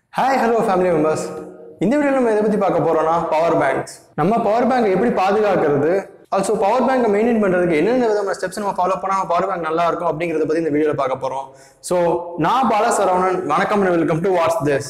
hi hello family members இந்த வீடியோவில் நம்ம எதை பற்றி பார்க்க போகிறோம்னா பவர் பேங்க்ஸ் நம்ம பவர் பேங்க் எப்படி பாதுகாக்கிறது ஆல்சோ பவர் பேங்கை மெயின்டைன் பண்ணுறதுக்கு என்னென்ன விதமான ஸ்டெப்ஸ் நம்ம ஃபாலோ பண்ணால் பவர் பேங்க் நல்லா இருக்கும் அப்படிங்கிறத பற்றி இந்த வீடியோவில் பார்க்க போகிறோம் ஸோ நான் பாலா சரவணன் வணக்கம் welcome to what's this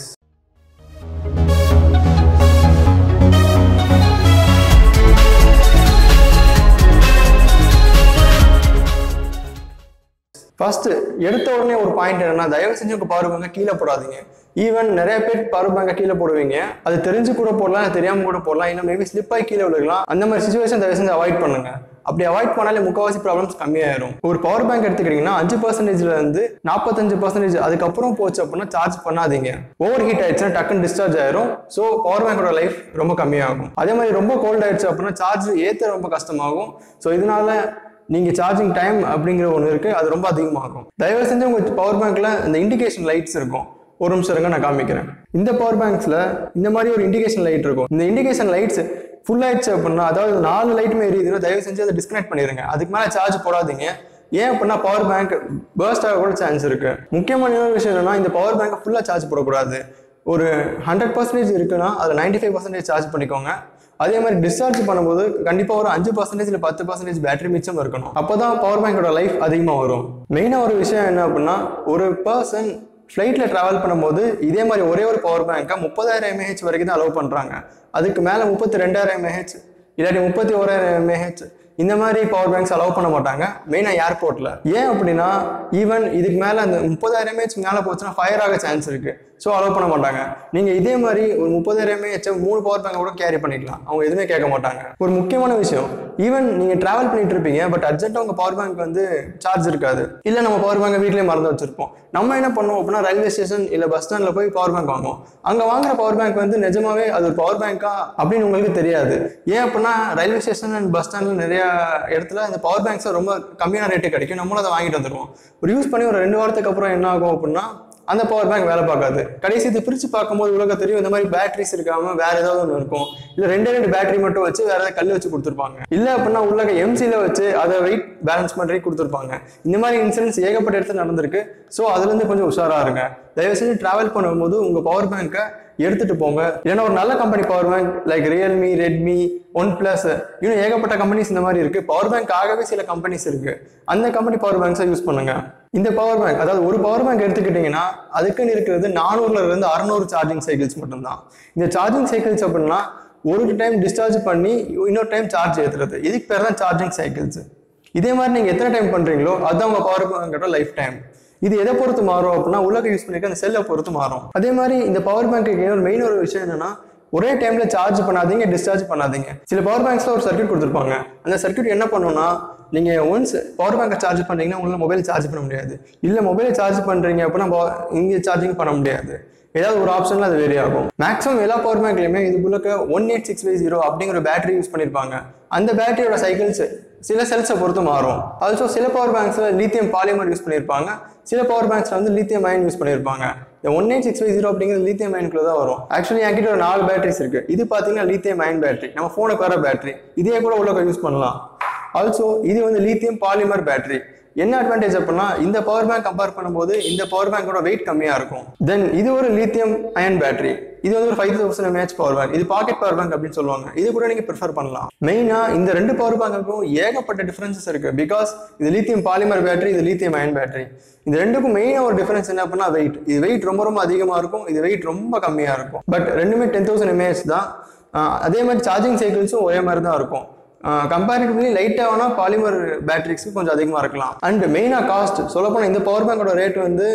first எடுத்த உடனே ஒரு பாயிண்ட் என்னன்னா தயவு செஞ்சு உங்க பவர் பேங்கை கீழே போடாதீங்க ஈவன் நிறைய பேர் பவர் பேங்கை கீழே போடுவீங்க அது தெரிஞ்சு கூட போடலாம் இல்ல தெரியாம கூட போடலாம் இல்லை மேபி ஸ்லிப் ஆகி கீழே விழுகலாம் அந்த மாதிரி சுச்சுவேஷன் தயவு செஞ்சு அவாய்ட் பண்ணுங்க அப்படி அவாய்ட் பண்ணாலே முக்கால்வாசி ப்ராப்ளம்ஸ் கம்மியாயிரும் ஒரு பவர் பேங்க் எடுத்துக்கிட்டீங்கன்னா அஞ்சு பர்சன்டேஜ்ல இருந்து நாற்பத்தஞ்சு பர்சன்டேஜ் அதுக்கப்புறம் போச்சு அப்படின்னா சார்ஜ் பண்ணாதீங்க ஓவர் ஹீட் ஆயிடுச்சுன்னா டக்குன்னு டிஸ்சார்ஜ் ஆயிரும் ஸோ பவர் பேங்கோட லைஃப் ரொம்ப கம்மியாகும் அதே மாதிரி ரொம்ப கோல்ட் ஆயிடுச்சு அப்படின்னா சார்ஜ் ஏற்ற ரொம்ப கஷ்டமாகும் ஸோ இதனால நீங்க சார்ஜிங் டைம் அப்படிங்கிற ஒன்று இருக்கு அது ரொம்ப அதிகமாகும் தயவு செஞ்சு உங்க பவர் பேங்க்ல இந்த இண்டிகேஷன் லைட்ஸ் இருக்கும் ஒரு நிமிஷம் இருங்க நான் காமிக்கிறேன் இந்த பவர் பேங்க்ஸ்ல இந்த மாதிரி ஒரு இண்டிகேஷன் லைட் இருக்கும் இந்த இண்டிகேஷன் லைட்ஸ் ஃபுல் ஆயிடுச்சு அப்படின்னா அதாவது நாலு லைட்டுமே எரியுதுன்னா தயவு செஞ்சு அதை டிஸ்கனெக்ட் பண்ணிடுங்க அதுக்கு மேலே சார்ஜ் போடாதீங்க ஏன் அப்படின்னா பவர் பேங்க் burst ஆக கூட சான்ஸ் இருக்கு முக்கியமான இன்னொரு விஷயம் என்னன்னா இந்த பவர் பேங்கை ஃபுல்லாக சார்ஜ் போடக்கூடாது ஒரு ஹண்ட்ரட் பர்சன்டேஜ் இருக்குன்னா அதில் நைன்டி ஃபைவ் பர்சன்டேஜ் சார்ஜ் பண்ணிக்கோங்க அதே மாதிரி டிஸ்சார்ஜ் பண்ணும்போது கண்டிப்பாக ஒரு அஞ்சு பர்சன்டேஜ் இல்லை பத்து பர்சன்டேஜ் பேட்டரி மிச்சம் இருக்கணும் அப்போ தான் பவர் பேங்கோட லைஃப் அதிகமாக வரும் மெயினாக ஒரு விஷயம் என்ன அப்படின்னா ஒரு பர்சன் ஃப்ளைட்டில் ட்ராவல் பண்ணும்போது இதே மாதிரி ஒரே ஒரு பவர் பேங்கை முப்பதாயிரம் எம்ஏஹெச் வரைக்கும் தான் அலோவ் பண்ணுறாங்க அதுக்கு மேலே முப்பத்தி ரெண்டாயிரம் எம்ஏஹெச் இல்லாட்டி முப்பத்தி ஓராயிரம் எம்ஏஹெச் இந்த மாதிரி பவர் பேங்க்ஸ் அலோவ் பண்ண மாட்டாங்க மெயினாக ஏர்போர்ட்டில் ஏன் அப்படின்னா ஈவன் இதுக்கு மேலே அந்த முப்பதாயிரம் எம்ஏஹெச் மேலே போச்சுன்னா ஃபயர் ஆக சான்ஸ் இருக்கு ஸோ அலோவ் பண்ண மாட்டாங்க நீங்கள் இதே மாதிரி ஒரு முப்பதாயிரம் எம்ஏஹெச் மூணு பவர் பேங்க் கூட கேரி பண்ணிக்கலாம் அவங்க எதுவுமே கேட்க மாட்டாங்க ஒரு முக்கியமான விஷயம் ஈவன் நீங்கள் ட்ராவல் பண்ணிட்டு இருப்பீங்க பட் அர்ஜென்ட்டாக உங்கள் பவர் பேங்க் வந்து சார்ஜ் இருக்காது இல்லை நம்ம பவர் பேங்கை வீட்லேயே மறந்து வச்சிருப்போம் நம்ம என்ன பண்ணுவோம் அப்படின்னா ரயில்வே ஸ்டேஷன் இல்லை பஸ் ஸ்டாண்டில் போய் பவர் பேங்க் வாங்குவோம் அங்கே வாங்குற பவர் பேங்க் வந்து நிஜமாவே அது ஒரு பவர் பேங்க்கா அப்படின்னு உங்களுக்கு தெரியாது ஏன் அப்படின்னா ரயில்வே ஸ்டேஷன் அண்ட் பஸ் ஸ்டாண்டில் நிறைய இடத்துல இந்த பவர் பேங்க்ஸ் ரொம்ப கம்மியான ரேட்டு கிடைக்கும் நம்மளும் அதை வாங்கிட்டு வந்துருவோம் ஒரு யூஸ் பண்ணி ஒரு ரெண்டு வாரத்துக்கு அப்புறம் என்ன ஆகும் அப்படின்னா அந்த பவர் பேங்க் வேலை பார்க்காது கடைசி இது பிரித்து பார்க்கும்போது உலக தெரியும் இந்த மாதிரி பேட்டரிஸ் இருக்காம வேற ஏதாவது ஒன்று இருக்கும் இல்லை ரெண்டே ரெண்டு பேட்டரி மட்டும் வச்சு வேற ஏதாவது கல் வச்சு கொடுத்துருப்பாங்க இல்லை அப்படின்னா உள்ள எம்சியில் வச்சு அதை வெயிட் பேலன்ஸ் பண்ணுறதுக்கு கொடுத்துருப்பாங்க இந்த மாதிரி இன்சிடென்ட்ஸ் ஏகப்பட்ட இடத்துல நடந்திருக்கு ஸோ அதுலேருந்து கொஞ்சம் உஷாரா இருங்க தயவு செஞ்சு ட்ராவல் பண்ணும்போது உங்கள் பவர் பேங்க்கை எடுத்துட்டு போங்க இல்லைன்னா ஒரு நல்ல company power bank like Realme Redmi OnePlus இன்னும் ஏகப்பட்ட கம்பெனிஸ் இந்த மாதிரி இருக்கு பவர் பேங்க் ஆகவே சில கம்பெனிஸ் இருக்கு அந்த கம்பெனி பவர் பேங்க்ஸை யூஸ் பண்ணுங்க இந்த பவர் பேங்க் அதாவது ஒரு பவர் பேங்க் எடுத்துக்கிட்டிங்கன்னா அதுக்குன்னு இருக்கிறது நானூறுல இருந்து அறநூறு சார்ஜிங் சைக்கிள்ஸ் மட்டும்தான் இந்த சார்ஜிங் சைக்கிள்ஸ் அப்படின்னா ஒரு டைம் டிஸ்சார்ஜ் பண்ணி இன்னொரு டைம் சார்ஜ் ஏற்றுறது இதுக்கு பேர் தான் சார்ஜிங் சைக்கிள்ஸ் இதே மாதிரி நீங்கள் எத்தனை டைம் பண்ணுறீங்களோ அதுதான் உங்கள் பவர் பேங்கோட லைஃப் டைம் இது எதை பொறுத்து மாறும் அப்படின்னா உலக யூஸ் பண்ணிக்க அந்த செல்லை பொறுத்து மாறும் அதே மாதிரி இந்த பவர் பேங்க்கு ஒரு மெயின் ஒரு விஷயம் என்னன்னா ஒரே டைம்ல சார்ஜ் பண்ணாதீங்க டிஸ்சார்ஜ் பண்ணாதீங்க சில பவர் பேங்க்ஸ்ல ஒரு சர்க்யூட் கொடுத்துருப்பாங்க அந்த சர்க்யூட் என்ன பண்ணுன்னா நீங்க ஒன்ஸ் பவர் பேங்கை சார்ஜ் பண்ணீங்கன்னா உங்களால மொபைல் சார்ஜ் பண்ண முடியாது இல்ல மொபைலை சார்ஜ் பண்றீங்க அப்படின்னா bo- இங்க சார்ஜிங் பண்ண முடியாது ஏதாவது ஒரு ஆப்ஷன்ல அது வேரி ஆகும் மேக்ஸிமம் எல்லா பவர் பேங்க்லயுமே இது புள்ளக்க one eight six five zero அப்படிங்கிற பேட்டரி யூஸ் பண்ணிருப்பாங்க அந்த பேட்டரியோட சைக்கிள்ஸ் சில செல்ஸை பொறுத்து மாறும் ஆல்சோ சில பவர் பேங்க்ஸ்ல லீத்தியம் பாலிமர் யூஸ் பண்ணியிருப்பாங்க சில பவர் பேங்க்ஸ்ல வந்து லீத்தியம் அயன் யூஸ் பண்ணியிருப்பாங்க இந்த one eight six five zero அப்படிங்கிறது லீத்தியம் அயனுக்குள்ள தான் வரும் ஆக்சுவலி என்கிட்ட ஒரு நாலு பேட்டரிஸ் இருக்கு இது பார்த்தீங்கன்னா லீத்தியம் அயன் பேட்டரி நம்ம ஃபோனுக்கு வர பேட்டரி இதே கூட உள்ள யூஸ் பண்ணலாம் ஆல்சோ இது வந்து லீத்தியம் பாலிமர் பேட்டரி என்ன அட்வான்டேஜ் அப்படின்னா இந்த பவர் பேங்க் கம்பேர் பண்ணும்போது இந்த பவர் பேங்கோட வெயிட் கம்மியா இருக்கும் தென் இது ஒரு லீத்தியம் அயன் பேட்டரி இது வந்து ஒரு five thousand M A H power bank இது பாக்கெட் பவர் பேங்க் அப்படின்னு சொல்லுவாங்க இது கூட நீங்க ப்ரிஃபர் பண்ணலாம் மெயினா இந்த ரெண்டு பவர் பேங்குக்கும் ஏகப்பட்ட டிஃபரன்சஸ் இருக்கு பிகாஸ் இது லீத்தியம் பாலிமர் பேட்டரி இது லீத்தியம் அயன் பேட்டரி இந்த ரெண்டுக்கும் மெயினா ஒரு டிஃபரன்ஸ் என்ன அப்படின்னா வெயிட் இது வெயிட் ரொம்ப ரொம்ப அதிகமா இருக்கும் இது வெயிட் ரொம்ப கம்மியா இருக்கும் பட் ரெண்டுமே டென் தௌசண்ட் எம்ஏஹெச் தான் ஆஹ் அதே மாதிரி சார்ஜிங் சைக்கிள்ஸும் ஒரே மாதிரி தான் இருக்கும் கம்பேரிட்டிவ்லி லைட்டாக வேணால் பாலிமர் பேட்டரிஸ்க்கு கொஞ்சம் அதிகமாக இருக்கலாம் அண்ட் மெயினாக காஸ்ட் சொல்லப்போனால் இந்த பவர் பேங்கோட ரேட் வந்து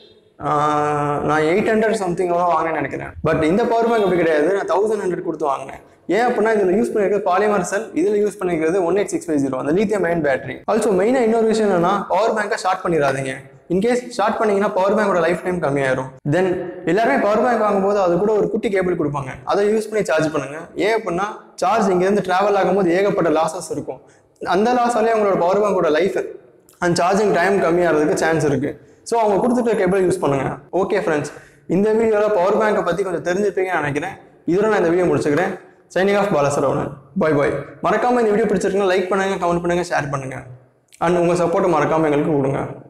ஆஹ் நான் எயிட் ஹண்ட்ரட் சம்திங் எவ்வளோ வாங்கினேன்னு நினைக்கிறேன் பட் இந்த பவர் பேங்க் அப்படி கிடையாது நான் தௌசண்ட் ஹண்ட்ரட் கொடுத்து வாங்கினேன் ஏன் அப்படின்னா இதில் யூஸ் பண்ணிருக்கிறது பாலிமர் செல் இதில் யூஸ் பண்ணிருக்கிறது one eight six five zero அந்த லீத்தியம் அயன் பேட்டரி ஆல்சோ மெயினாக இன்னொரு விஷயம் என்னன்னா பவர் பேங்கை ஷார்ட் பண்ணிடாதீங்க இன்கேஸ் ஷார்ட் பண்ணீங்கன்னா பவர் பேங்கோட லைஃப் டைம் கம்மியாயிரும் தென் எல்லாருமே பவர் பேங்க் வாங்கும்போது அது கூட ஒரு குட்டி கேபிள் கொடுப்பாங்க அதை யூஸ் பண்ணி சார்ஜ் பண்ணுங்க ஏன் அப்படின்னா சார்ஜ் இங்கேருந்து டிராவல் ஆகும்போது ஏகப்பட்ட லாசஸ் இருக்கும் அந்த லாஸாலே உங்களோட பவர் பேங்கோட லைஃப் அந்த சார்ஜிங் டைம் கம்மியாகிறதுக்கு சான்ஸ் இருக்கு ஸோ அவங்க கொடுத்துட்ட கேபிள் யூஸ் பண்ணுங்க ஓகே ஃப்ரெண்ட்ஸ் இந்த வீடியோவில் பவர் பேங்கை பற்றி கொஞ்சம் தெரிஞ்சிருப்பீங்கன்னு நினைக்கிறேன் இதோட நான் இந்த வீடியோ முடிச்சுக்கிறேன் signing off Balasaravanan bye bye மறக்காம இந்த வீடியோ பிடிச்சிருக்குன்னா லைக் பண்ணுங்க கமெண்ட் பண்ணுங்க ஷேர் பண்ணுங்க அண்ட் உங்கள் சப்போர்ட்டை மறக்காம எங்களுக்கு கொடுங்க